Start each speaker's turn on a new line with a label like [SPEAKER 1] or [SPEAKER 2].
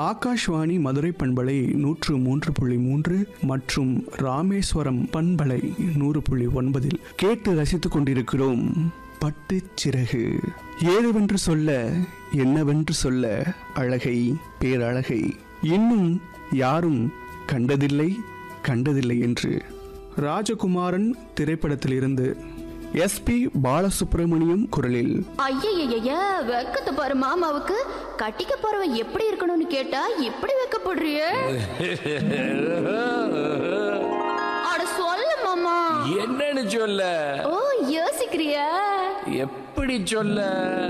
[SPEAKER 1] ஆகாஷ்வாணி மதுரை பண்பலை நூற்று மூன்று புள்ளி மூன்று மற்றும் ராமேஸ்வரம் பண்பலை நூறு புள்ளி ஒன்பதில் கேட்டு ரசித்துக் கொண்டிருக்கிறோம் பட்டுச் சிறகு ஏதுவென்று சொல்ல என்னவென்று சொல்ல அழகை பேரழகை இன்னும் யாரும் கண்டதில்லை கண்டதில்லை என்று ராஜகுமாரன் திரைப்படத்திலிருந்து எஸ்பி பாலசுப்ரமணியம் குரலில்
[SPEAKER 2] ஐயய்யய்ய வெக்கத்தை பாரு மாமாவுக்கு கட்டிக்க போறவன் எப்படி இருக்கணும்னு கேட்டா எப்படி வெக்கப்படுறிய அட சொல்ல மாமா
[SPEAKER 3] என்னன்னு சொல்ல
[SPEAKER 2] ஓ யோசிக்கிறியா
[SPEAKER 3] எப்படி சொல்ல